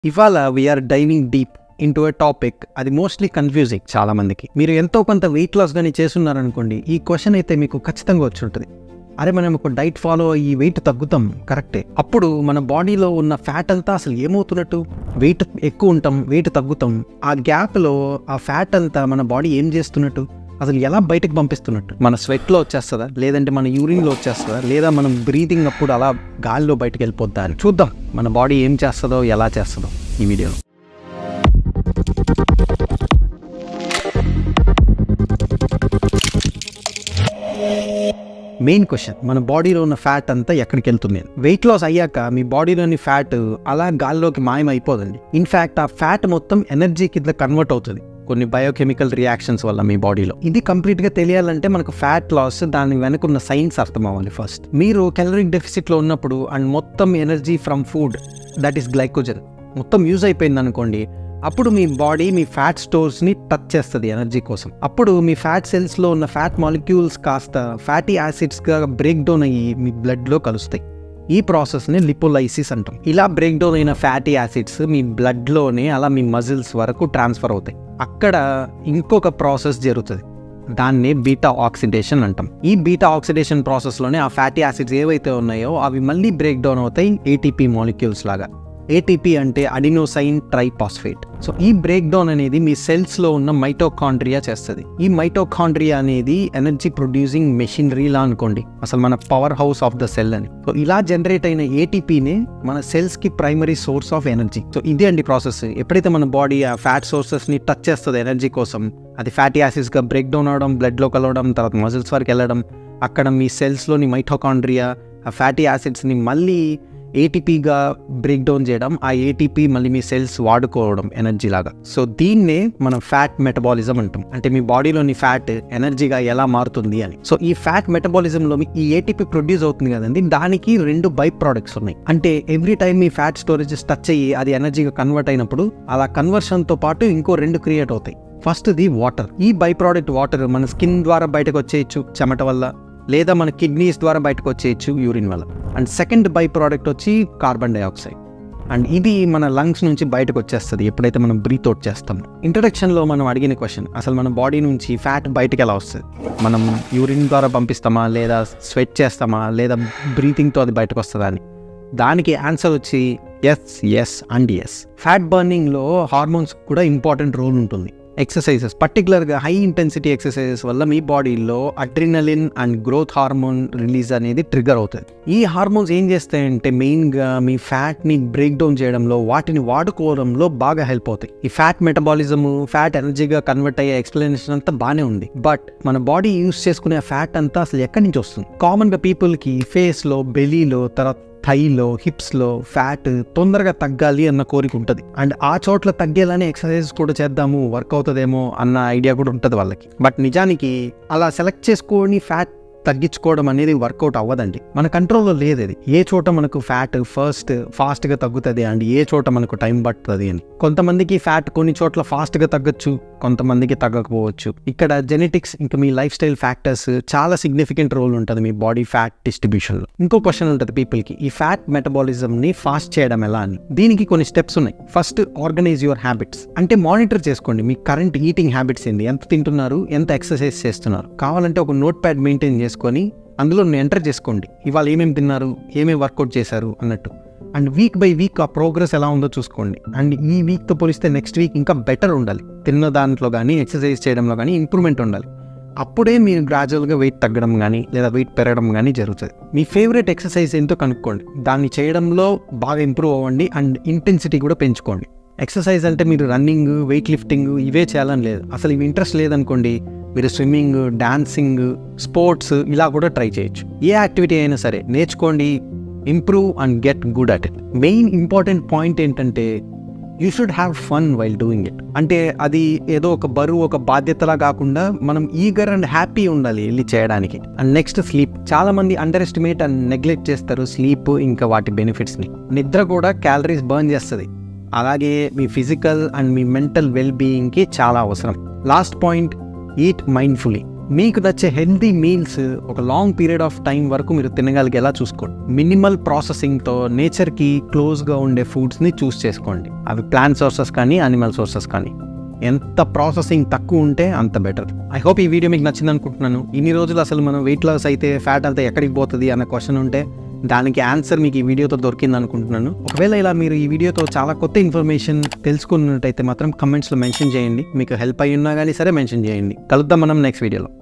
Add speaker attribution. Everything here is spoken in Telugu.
Speaker 1: ఇవాళ we're diving deep into a topic అది మోస్ట్లీ కన్ఫ్యూజింగ్ చాలా మందికి మీరు ఎంతో కొంత వెయిట్ లాస్ కానీ చేస్తున్నారనుకోండి ఈ క్వశ్చన్ అయితే మీకు ఖచ్చితంగా వచ్చి ఉంటుంది అరే మనం ఒక డైట్ ఫాలో అయ్యి వెయిట్ తగ్గుతాం కరెక్టే అప్పుడు మన బాడీలో ఉన్న ఫ్యాట్ అంతా అసలు ఏమవుతున్నట్టు వెయిట్ ఎక్కువ ఉంటాం వెయిట్ తగ్గుతాం ఆ గ్యాప్లో ఆ ఫ్యాట్ అంతా మన బాడీ ఏం చేస్తున్నట్టు అసలు ఎలా బయటకు పంపిస్తున్నట్టు మన స్వెట్లో వచ్చేస్తుందా లేదంటే మన యూరిన్లో వచ్చేస్తుందా లేదా మనం బ్రీతింగ్ అప్పుడు అలా గాలిలో బయటకు వెళ్ళిపోద్దా అని చూద్దాం మన బాడీ ఏం చేస్తుందో ఎలా చేస్తుందో ఈ వీడియోలో మెయిన్ క్వశ్చన్ మన బాడీలో ఉన్న ఫ్యాట్ అంతా ఎక్కడికి వెళ్తుంది వెయిట్ లాస్ అయ్యాక మీ బాడీలోని ఫ్యాట్ అలా గాల్లోకి మాయమైపోదండి ఇన్ఫ్యాక్ట్ ఆ ఫ్యాట్ మొత్తం ఎనర్జీ కింద కన్వర్ట్ అవుతుంది కొన్ని బయోకెమికల్ రియాక్షన్స్ వల్ల మీ బాడీలో ఇది కంప్లీట్ గా తెలియాలంటే మనకు ఫ్యాట్ లాస్ దాని వెనుకున్న సైన్స్ అర్థం అవ్వాలి ఫస్ట్ మీరు కెలరిక్ డెఫిసిట్ లో ఉన్నప్పుడు అండ్ మొత్తం energy from food that is glycogen మొత్తం యూజ్ అయిపోయింది అనుకోండి అప్పుడు మీ బాడీ మీ ఫ్యాట్ స్టోర్స్ని టచ్ చేస్తుంది ఎనర్జీ కోసం అప్పుడు మీ ఫ్యాట్ సెల్స్లో ఉన్న ఫ్యాట్ మాలిక్యూల్స్ కాస్త ఫ్యాటీ యాసిడ్స్గా బ్రేక్ డౌన్ అయ్యి మీ బ్లడ్లో కలుస్తాయి ఈ ప్రాసెస్ని లిపోలైసిస్ అంటాం ఇలా బ్రేక్ డౌన్ అయిన ఫ్యాటీ యాసిడ్స్ మీ బ్లడ్లోనే అలా మీ మజిల్స్ వరకు ట్రాన్స్ఫర్ అవుతాయి అక్కడ ఇంకొక ప్రాసెస్ జరుగుతుంది దాన్ని బీటా ఆక్సిడేషన్ అంటాం ఈ బీటా ఆక్సిడేషన్ ప్రాసెస్లోనే ఆ ఫ్యాటీ యాసిడ్స్ ఏవైతే ఉన్నాయో అవి మళ్ళీ బ్రేక్ డౌన్ అవుతాయి ఏటీపీ మాలిక్యూల్స్ లాగా ఏటీపీ అంటే అడినోసైన్ ట్రైపాస్ఫేట్ సో ఈ బ్రేక్ డౌన్ అనేది మీ సెల్స్లో ఉన్న మైటోకాండ్రియా చేస్తుంది ఈ మైటోకాండ్రియా అనేది ఎనర్జీ ప్రొడ్యూసింగ్ మెషినరీలా అనుకోండి అసలు మన power house of the cell అని సో ఇలా జనరేట్ అయిన ఏటీపీనే మన సెల్స్కి primary source of energy so ఇదే అండి ప్రాసెస్ ఎప్పుడైతే మన బాడీ ఆ ఫ్యాట్ సోర్సెస్ని టచ్ చేస్తుంది ఎనర్జీ కోసం అది ఫ్యాటీ యాసిడ్స్గా బ్రేక్ డౌన్ అవడం బ్లడ్లో కలవడం తర్వాత మజిల్స్ వరకు వెళ్ళడం అక్కడ మీ సెల్స్లోని మైటోకాండ్రియా ఆ ఫ్యాటీ యాసిడ్స్ని మళ్ళీ ఏటీపీగా బ్రేక్ డౌన్ చేయడం ఆ ఏటీపీ మళ్ళీ మీ సెల్స్ వాడుకోవడం ఎనర్జీ లాగా సో దీన్నే మనం ఫ్యాట్ మెటబాలిజం అంటాం అంటే మీ బాడీలోని ఫ్యాట్ ఎనర్జీగా ఎలా మారుతుంది అని సో ఈ ఫ్యాట్ మెటబాలిజంలో ఈ ఏటీపీ ప్రొడ్యూస్ అవుతుంది కదండి దానికి రెండు బై ప్రోడక్ట్స్ ఉన్నాయి అంటే ఎవ్రీ టైం మీ ఫ్యాట్ స్టోరేజెస్ టచ్ అయ్యి అది ఎనర్జీగా కన్వర్ట్ అయినప్పుడు అలా కన్వర్షన్తో పాటు ఇంకో రెండు క్రియేట్ అవుతాయి ఫస్ట్ది వాటర్ ఈ బై ప్రోడక్ట్ వాటర్ మన స్కిన్ ద్వారా బయటకు వచ్చేయచ్చు చెమట వల్ల లేదా మన కిడ్నీస్ ద్వారా బయటకు వచ్చేయచ్చు యూరిన్ వల్ల అండ్ సెకండ్ బై ప్రోడక్ట్ వచ్చి కార్బన్ డైఆక్సైడ్ అండ్ ఇది మన లంగ్స్ నుంచి బయటకు వచ్చేస్తుంది ఎప్పుడైతే మనం బ్రీత్ అవుట్ చేస్తాం ఇంట్రడక్షన్లో మనం అడిగిన క్వశ్చన్ అసలు మన బాడీ నుంచి ఫ్యాట్ బయటకు ఎలా వస్తుంది మనం యూరిన్ ద్వారా పంపిస్తామా లేదా స్వెట్ చేస్తామా లేదా బ్రీతింగ్తో అది బయటకు వస్తుందా అని దానికి ఆన్సర్ వచ్చి yes yes and yes fat బర్నింగ్లో హార్మోన్స్ కూడా ఇంపార్టెంట్ రోల్ ఉంటుంది ఎక్సర్సైజెస్ పర్టికులర్గా హై ఇంటెన్సిటీ ఎక్సర్సైజెస్ వల్ల మీ బాడీలో adrenaline and growth hormone release అనేది ట్రిగర్ అవుతుంది ఈ హార్మోన్స్ ఏం చేస్తాయంటే మెయిన్గా మీ ఫ్యాట్ని బ్రేక్ డౌన్ చేయడంలో వాటిని వాడుకోవడంలో బాగా హెల్ప్ అవుతాయి ఈ ఫ్యాట్ మెటబాలిజం ఫ్యాట్ ఎనర్జీగా కన్వర్ట్ అయ్యే ఎక్స్ప్లెనేషన్ అంతా బాగానే ఉంది బట్ మన బాడీ యూస్ చేసుకునే ఫ్యాట్ అంతా అసలు ఎక్కడి నుంచి వస్తుంది కామన్గా పీపుల్కి ఫేస్లో బెలీలో తర్వాత థైలో హిప్స్లో ఫ్యాట్ తొందరగా తగ్గాలి అన్న కోరిక ఉంటుంది అండ్ ఆ చోట్ల తగ్గేలానే ఎక్సర్సైజ్ కూడా చేద్దాము వర్క్ అవుతుందేమో అన్న ఐడియా కూడా ఉంటుంది వాళ్ళకి బట్ నిజానికి అలా సెలెక్ట్ చేసుకొని ఫ్యాట్ తగ్గించుకోవడం అనేది వర్కౌట్ అవ్వదండి మన కంట్రోల్లో లేదు అది ఏ చోట మనకు ఫ్యాట్ ఫస్ట్ ఫాస్ట్గా తగ్గుతుంది అండ్ ఏ చోట మనకు టైం పడుతుంది అని కొంతమందికి ఫ్యాట్ కొన్ని చోట్ల ఫాస్ట్గా తగ్గొచ్చు కొంతమందికి తగ్గకపోవచ్చు ఇక్కడ జెనెటిక్స్ ఇంకా మీ లైఫ్ స్టైల్ ఫ్యాక్టర్స్ చాలా సిగ్నిఫికెంట్ రోల్ ఉంటుంది మీ బాడీ ఫ్యాట్ డిస్ట్రిబ్యూషన్లో ఇంకో క్వశ్చన్ ఉంటుంది పీపుల్కి ఈ ఫ్యాట్ మెటబాలిజంని ఫాస్ట్ చేయడం ఎలా అని దీనికి కొన్ని స్టెప్స్ ఉన్నాయి ఫస్ట్ ఆర్గనైజ్ యువర్ హ్యాబిట్స్ అంటే మానిటర్ చేసుకోండి మీ కరెంట్ ఈటింగ్ హ్యాబిట్స్ ఏంది ఎంత తింటున్నారు ఎంత ఎక్సర్సైజ్ చేస్తున్నారు కావాలంటే ఒక నోట్ ప్యాడ్ మెయింటైన్ చేసుకొని అందులో ఎంటర్ చేసుకోండి ఇవాళ ఏమేమి తిన్నారు ఏమేమి వర్కౌట్ చేశారు అన్నట్టు అండ్ వీక్ బై వీక్ ఆ ప్రోగ్రెస్ ఎలా ఉందో చూసుకోండి అండ్ ఈ వీక్తో పోలిస్తే నెక్స్ట్ వీక్ ఇంకా బెటర్ ఉండాలి తిన్న దాంట్లో కానీ ఎక్సర్సైజ్ చేయడంలో కానీ ఇంప్రూవ్మెంట్ ఉండాలి అప్పుడే మీరు గ్రాడ్యువల్గా వెయిట్ తగ్గడం కానీ లేదా వెయిట్ పెరగడం కానీ జరుగుతుంది మీ ఫేవరెట్ ఎక్సర్సైజ్ ఏంటో కనుక్కోండి దాన్ని చేయడంలో బాగా ఇంప్రూవ్ అవ్వండి అండ్ ఇంటెన్సిటీ కూడా పెంచుకోండి ఎక్సర్సైజ్ అంటే మీరు రన్నింగ్ వెయిట్ లిఫ్టింగ్ ఇవే చేయాలని లేదు అసలు ఇవి ఇంట్రెస్ట్ లేదనుకోండి మీరు స్విమ్మింగ్ డాన్సింగ్ స్పోర్ట్స్ ఇలా కూడా ట్రై చేయొచ్చు ఏ యాక్టివిటీ అయినా సరే నేర్చుకోండి improve and get good at it main important point ఏంటంటే you should have fun while doing it అంటే అది ఏదో ఒక బరువు ఒక బాధ్యతలా కాకుండా మనం ఈగర్ అండ్ హ్యాపీ ఉండాలి వెళ్ళి చేయడానికి అండ్ నెక్స్ట్ స్లీప్ చాలా మంది అండర్ ఎస్టిమేట్ అండ్ నెగ్లెక్ట్ చేస్తారు స్లీప్ ఇంకా వాటి బెనిఫిట్స్ని నిద్ర కూడా క్యాలరీస్ బర్న్ చేస్తుంది అలాగే మీ ఫిజికల్ అండ్ మీ మెంటల్ వెల్ బీయింగ్కి చాలా అవసరం లాస్ట్ పాయింట్ ఈట్ మైండ్ఫుల్లీ మీకు నచ్చే హెల్దీ మీల్స్ ఒక లాంగ్ పీరియడ్ ఆఫ్ టైం వరకు మీరు తినగలిగేలా చూసుకోండి మినిమల్ ప్రాసెసింగ్తో నేచర్కి క్లోజ్గా ఉండే ఫుడ్స్ని చూస్ చేసుకోండి అవి ప్లాంట్ సోర్సెస్ కానీ యానిమల్ సోర్సెస్ కానీ ఎంత ప్రాసెసింగ్ తక్కువ ఉంటే అంత బెటర్ ఐ హోప్ ఈ వీడియో మీకు నచ్చింది అనుకుంటున్నాను ఇన్ని రోజులు అసలు మనం వెయిట్ లాస్ అయితే ఫ్యాట్ అంతా ఎక్కడికి పోతుంది అన్న క్వశ్చన్ ఉంటే దానికి ఆన్సర్ మీకు ఈ వీడియోతో దొరికింది అనుకుంటున్నాను ఒకవేళ ఇలా మీరు ఈ వీడియోతో చాలా కొత్త ఇన్ఫర్మేషన్ తెలుసుకున్నట్టయితే మాత్రం కమెంట్స్లో మెన్షన్ చేయండి మీకు హెల్ప్ అయ్యి ఉన్నా కానీ సరే మెన్షన్ చేయండి కలుద్దాం మనం నెక్స్ట్ వీడియోలో